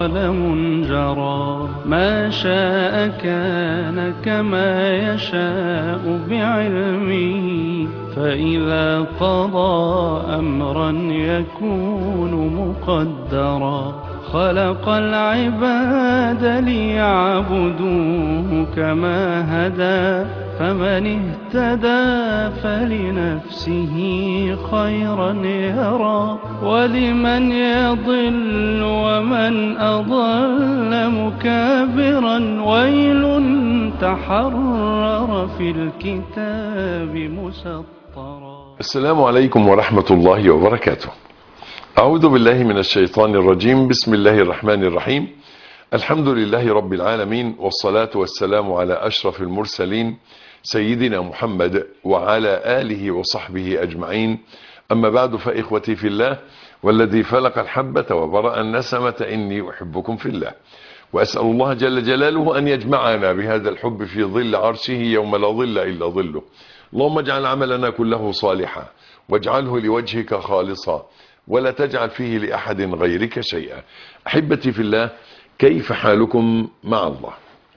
قلم جرى ما شاء كان كما يشاء بعلمه فإذا قضى أمرا يكون مقدرا خلق العباد ليعبدوه كما هدى فمن اهتدى فلنفسه خيرا يرى ولمن يضل ومن أضل مكابرا ويل تحرر في الكتاب مسطرا السلام عليكم ورحمة الله وبركاته أعوذ بالله من الشيطان الرجيم بسم الله الرحمن الرحيم الحمد لله رب العالمين والصلاة والسلام على أشرف المرسلين سيدنا محمد وعلى آله وصحبه أجمعين أما بعد فإخوتي في الله والذي فلق الحبة وبرأ النسمة إني أحبكم في الله وأسأل الله جل جلاله أن يجمعنا بهذا الحب في ظل عرشه يوم لا ظل إلا ظله اللهم اجعل عملنا كله صالحا واجعله لوجهك خالصا ولا تجعل فيه لأحد غيرك شيئا أحبتي في الله كيف حالكم مع الله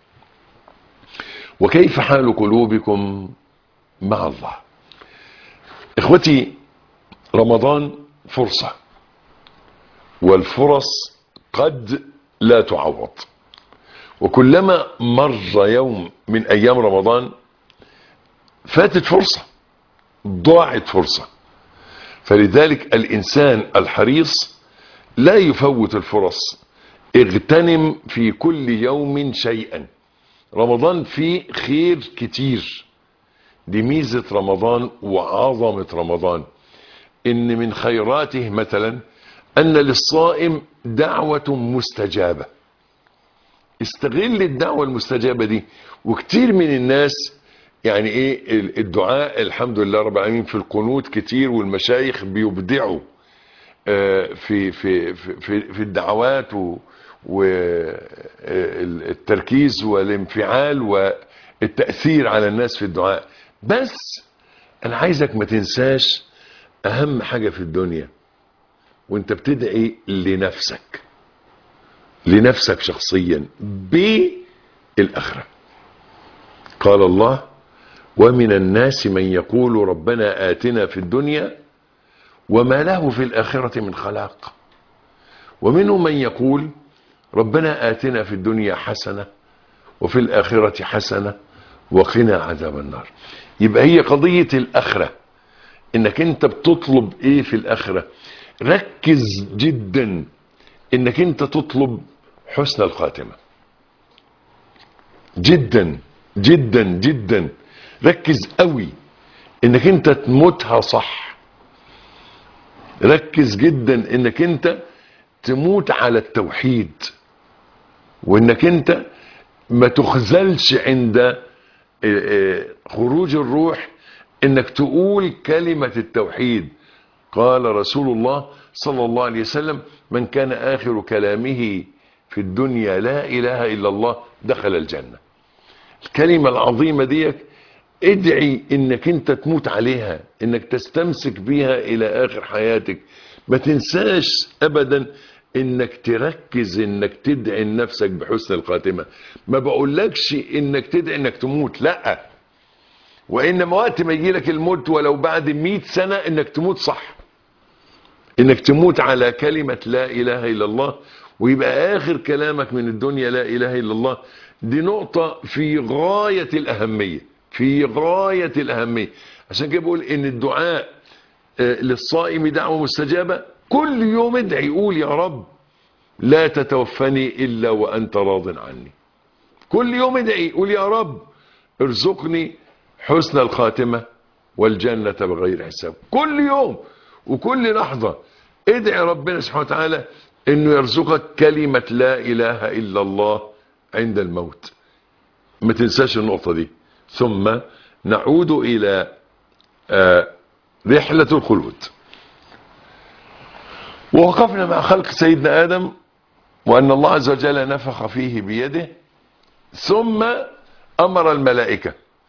وكيف حال قلوبكم مع الله اخوتي رمضان فرصة والفرص قد لا تعوض وكلما مر يوم من ايام رمضان فاتت فرصة ضاعت فرصة فلذلك الانسان الحريص لا يفوت الفرص اغتنم في كل يوم شيئا رمضان فيه خير كتير دي ميزة رمضان وعظمة رمضان ان من خيراته مثلا ان للصائم دعوة مستجابة استغل الدعوة المستجابة دي وكتير من الناس يعني ايه الدعاء الحمد لله رب العالمين في القنوت كتير والمشايخ بيبدعوا في في في في الدعوات والتركيز والانفعال والتأثير على الناس في الدعاء بس انا عايزك ما تنساش اهم حاجة في الدنيا وانت بتدعي لنفسك لنفسك شخصيا بالآخرة قال الله ومن الناس من يقول ربنا آتنا في الدنيا وما له في الآخرة من خلاق ومنهم من يقول ربنا آتنا في الدنيا حسنة وفي الآخرة حسنة وقنا عذاب النار يبقى هي قضية الآخرة انك انت بتطلب ايه في الآخرة ركز جدا انك انت تطلب حسن الخاتمة جدا جدا جدا ركز قوي انك انت تموتها صح ركز جدا انك انت تموت على التوحيد وانك انت ما تخذلش عند خروج الروح انك تقول كلمة التوحيد قال رسول الله صلى الله عليه وسلم من كان آخر كلامه في الدنيا لا إله إلا الله دخل الجنة الكلمة العظيمة ديك ادعي انك انت تموت عليها انك تستمسك بيها الى اخر حياتك ما تنساش ابدا انك تركز انك تدعي لنفسك بحسن الخاتمة ما بقولكش انك تدعي انك تموت لا وانما وقت ما يجي لك الموت ولو بعد مئة سنة انك تموت صح انك تموت على كلمة لا اله الا الله ويبقى اخر كلامك من الدنيا لا اله الا الله دي نقطة في غاية الاهمية في غاية الاهمية عشان كده بقول ان الدعاء للصائم دعوة مستجابة كل يوم ادعي قول يا رب لا تتوفني الا وانت راض عني كل يوم ادعي قول يا رب ارزقني حسن الخاتمة والجنة بغير حساب كل يوم وكل لحظة ادعي ربنا سبحانه وتعالى انه يرزقك كلمة لا اله الا الله عند الموت ما تنساش النقطة دي ثم نعود الى رحلة الخلود ووقفنا مع خلق سيدنا آدم وأن الله عز وجل نفخ فيه بيده ثم أمر الملائكة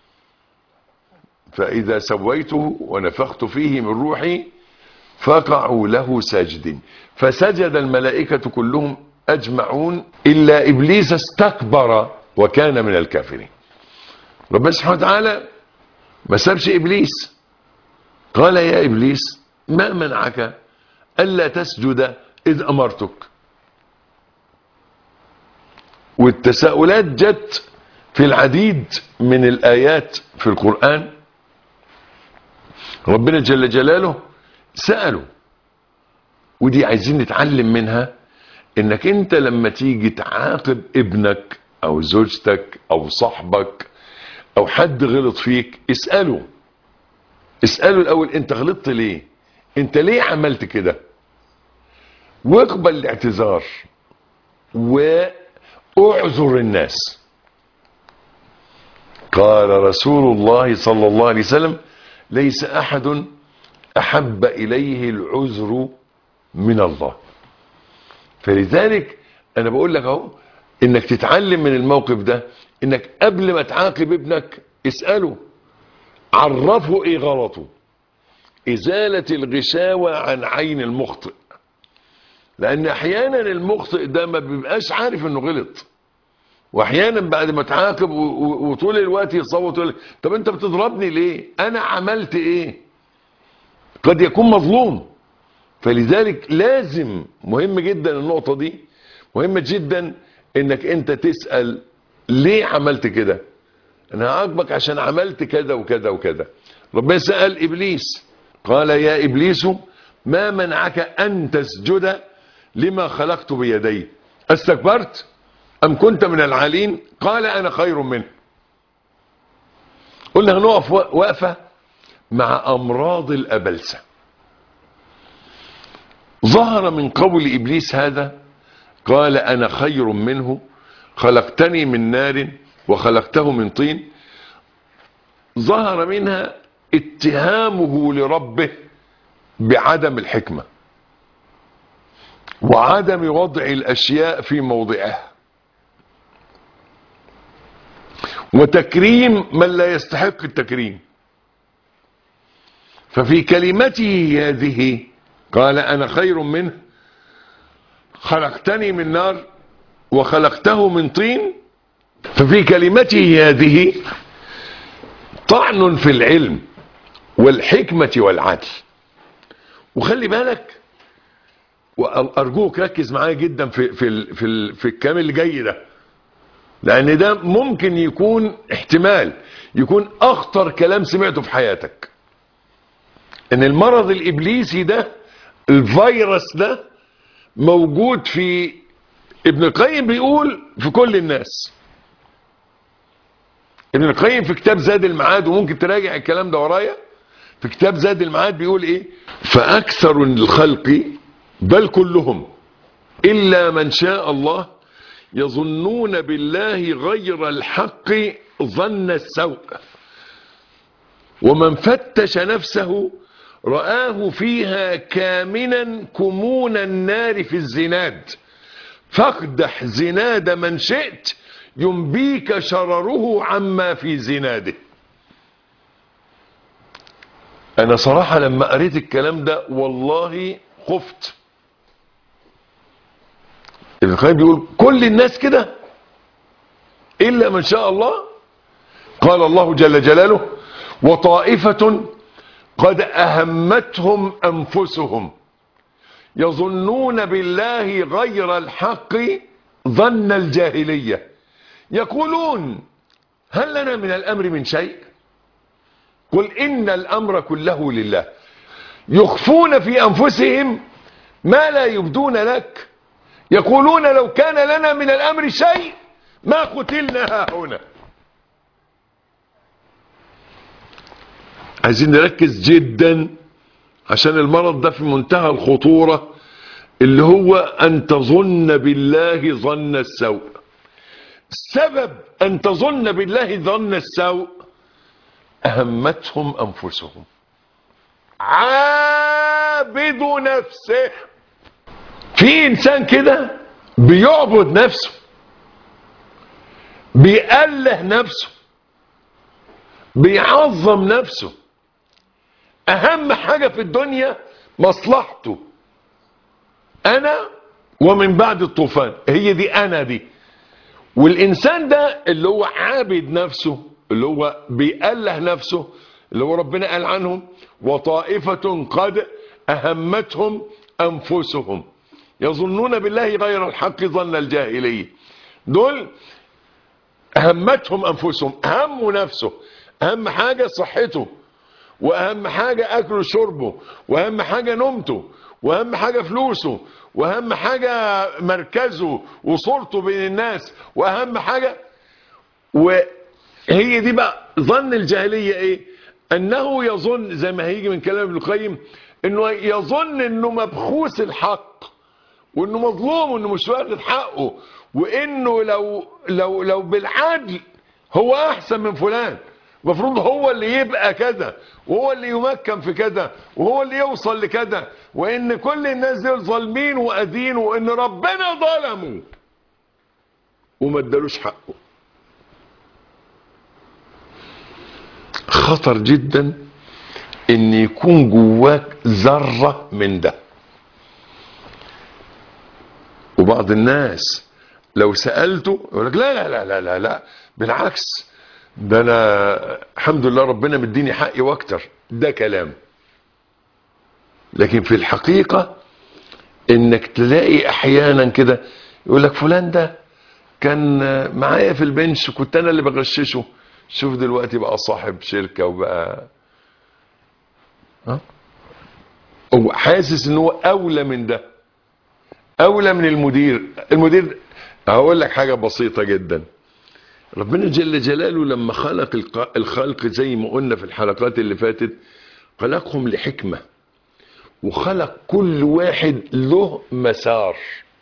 فإذا سويته ونفخت فيه من روحي فقعوا له ساجدين فسجد الملائكة كلهم أجمعون إلا إبليس استكبر وكان من الكافرين ربنا سبحانه وتعالى ما سابش إبليس قال يا إبليس ما منعك ألا تسجد إذ أمرتك والتساؤلات جت في العديد من الآيات في القرآن ربنا جل جلاله سأله ودي عايزين نتعلم منها انك انت لما تيجي تعاقب ابنك او زوجتك او صاحبك او حد غلط فيك اسأله اسأله الاول انت غلطت ليه انت ليه عملت كده واقبل الاعتذار واعذر الناس قال رسول الله صلى الله عليه وسلم ليس احد احب اليه العذر من الله فلذلك انا بقول لك اهو انك تتعلم من الموقف ده انك قبل ما تعاقب ابنك اسأله عرفه ايه غلطه ازالة الغشاوة عن عين المخطئ لان احيانا المخطئ ده ما بيبقاش عارف انه غلط واحيانا بعد ما تعاقب و- و- وطول الوقت يصوت يقول لك، طب انت بتضربني ليه انا عملت ايه قد يكون مظلوم فلذلك لازم مهم جدا النقطة دي مهمة جدا انك انت تسأل ليه عملت كده انا هعاقبك عشان عملت كذا وكذا وكذا ربنا سأل ابليس قال يا ابليس ما منعك ان تسجد لما خلقت بيدي استكبرت ام كنت من العالين قال انا خير منه قلنا هنقف وقفة مع امراض الابلسه ظهر من قول ابليس هذا قال انا خير منه خلقتني من نار وخلقته من طين ظهر منها اتهامه لربه بعدم الحكمه وعدم وضع الاشياء في موضعها وتكريم من لا يستحق التكريم ففي كلمته هذه قال انا خير منه خلقتني من نار وخلقته من طين ففي كلمته هذه طعن في العلم والحكمة والعدل وخلي بالك وارجوك ركز معايا جدا في في ال- في ال- في الكلام اللي جاي ده لان ده ممكن يكون احتمال يكون اخطر كلام سمعته في حياتك ان المرض الابليسي ده الفيروس ده موجود في ابن القيم بيقول في كل الناس ابن القيم في كتاب زاد المعاد وممكن تراجع الكلام ده ورايا في كتاب زاد المعاد بيقول ايه فاكثر الخلق بل كلهم الا من شاء الله يظنون بالله غير الحق ظن السوء ومن فتش نفسه رآه فيها كامنا كمون النار في الزناد فاقدح زناد من شئت ينبيك شرره عما في زناده انا صراحة لما قريت الكلام ده والله خفت ابن القيم بيقول كل الناس كده الا من شاء الله قال الله جل جلاله وطائفة قد اهمتهم انفسهم يظنون بالله غير الحق ظن الجاهلية يقولون هل لنا من الامر من شيء قل ان الامر كله لله يخفون في انفسهم ما لا يبدون لك يقولون لو كان لنا من الامر شيء ما قتلنا ها هنا عايزين نركز جدا عشان المرض ده في منتهى الخطورة اللي هو ان تظن بالله ظن السوء سبب ان تظن بالله ظن السوء اهمتهم انفسهم عابد نفسه في انسان كده بيعبد نفسه بيأله نفسه بيعظم نفسه اهم حاجة في الدنيا مصلحته انا ومن بعد الطوفان هي دي انا دي والانسان ده اللي هو عابد نفسه اللي هو بيأله نفسه اللي هو ربنا قال عنهم وطائفة قد أهمتهم أنفسهم يظنون بالله غير الحق ظن الجاهلية دول أهمتهم أنفسهم هموا نفسه أهم حاجة صحته وأهم حاجة أكله وشربه وأهم حاجة نومته وأهم حاجة فلوسه وأهم حاجة مركزه وصورته بين الناس وأهم حاجة وهي دي بقى ظن الجاهلية إيه أنه يظن زي ما هيجي من كلام ابن القيم أنه يظن أنه مبخوس الحق وأنه مظلوم وأنه مش واخد حقه وأنه لو لو لو بالعدل هو أحسن من فلان المفروض هو اللي يبقى كذا وهو اللي يمكن في كذا وهو اللي يوصل لكذا وان كل الناس دول ظالمين وادين وان ربنا ظلمه وما ادالوش حقه خطر جدا ان يكون جواك ذرة من ده وبعض الناس لو سألته يقول لك لا لا لا لا لا, لا بالعكس ده انا الحمد لله ربنا مديني حقي واكتر ده كلام لكن في الحقيقة انك تلاقي احيانا كده يقول لك فلان ده كان معايا في البنش كنت انا اللي بغششه شوف دلوقتي بقى صاحب شركة وبقى ها هو حاسس ان هو اولى من ده اولى من المدير المدير هقول لك حاجة بسيطة جدا ربنا جل جلاله لما خلق الخلق زي ما قلنا في الحلقات اللي فاتت خلقهم لحكمة وخلق كل واحد له مسار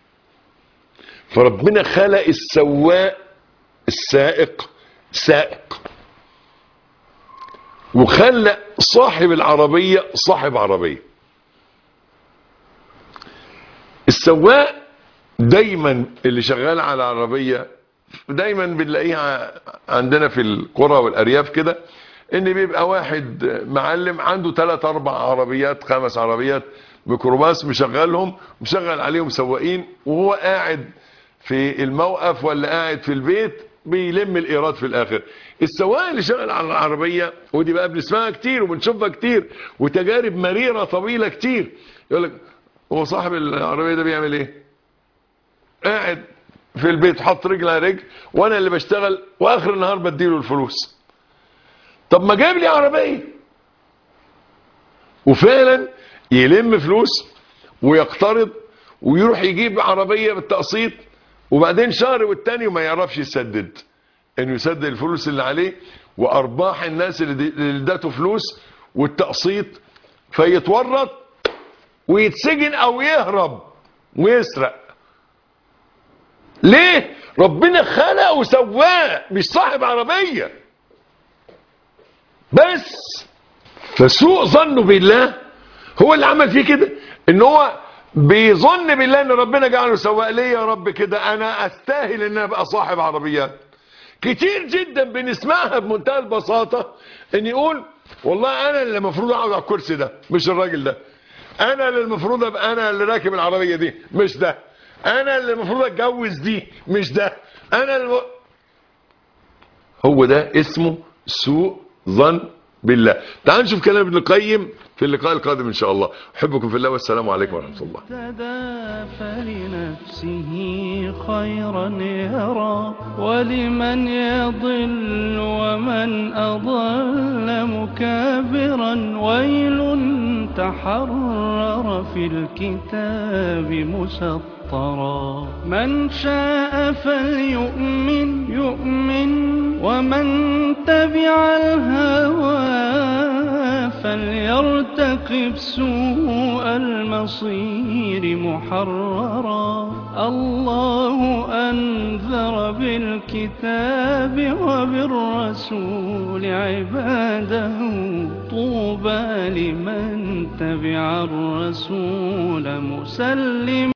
فربنا خلق السواق السائق سائق وخلق صاحب العربية صاحب عربية السواق دايما اللي شغال على عربية دايما بنلاقيها عندنا في القرى والارياف كده ان بيبقى واحد معلم عنده ثلاث اربع عربيات خمس عربيات ميكروباص مشغلهم مشغل عليهم سواقين وهو قاعد في الموقف ولا قاعد في البيت بيلم الايراد في الاخر السواق اللي شغال على العربيه ودي بقى بنسمعها كتير وبنشوفها كتير وتجارب مريره طويله كتير يقول لك هو صاحب العربيه ده بيعمل ايه قاعد في البيت حط رجل على رجل وانا اللي بشتغل واخر النهار بديله الفلوس طب ما جايب لي عربيه وفعلا يلم فلوس ويقترض ويروح يجيب عربيه بالتقسيط وبعدين شهر والتاني وما يعرفش يسدد انه يسدد الفلوس اللي عليه وارباح الناس اللي ادته فلوس والتقسيط فيتورط ويتسجن او يهرب ويسرق ليه ربنا خلقه وسواه مش صاحب عربية بس فسوء ظنه بالله هو اللي عمل فيه كده ان هو بيظن بالله ان ربنا جعله سواق ليه يا رب كده انا استاهل ان انا ابقى صاحب عربيات كتير جدا بنسمعها بمنتهى البساطة ان يقول والله انا اللي المفروض اقعد على الكرسي ده مش الراجل ده انا اللي المفروض ابقى انا اللي راكب العربية دي مش ده انا اللي المفروض اتجوز دي مش ده انا الم... هو ده اسمه سوء ظن بالله تعال نشوف كلام ابن القيم في اللقاء القادم ان شاء الله احبكم في الله والسلام عليكم ورحمه الله اهتدى فلنفسه خيرا يرى ولمن يضل ومن أضل مكابرا ويل تحرر في الكتاب مسطرا من شاء فليؤمن يؤمن ومن تبع الهوى فليرتقب سوء المصير محررا الله أنذر بالكتاب وبالرسول عباده طوبى لمن تبع الرسول مسلم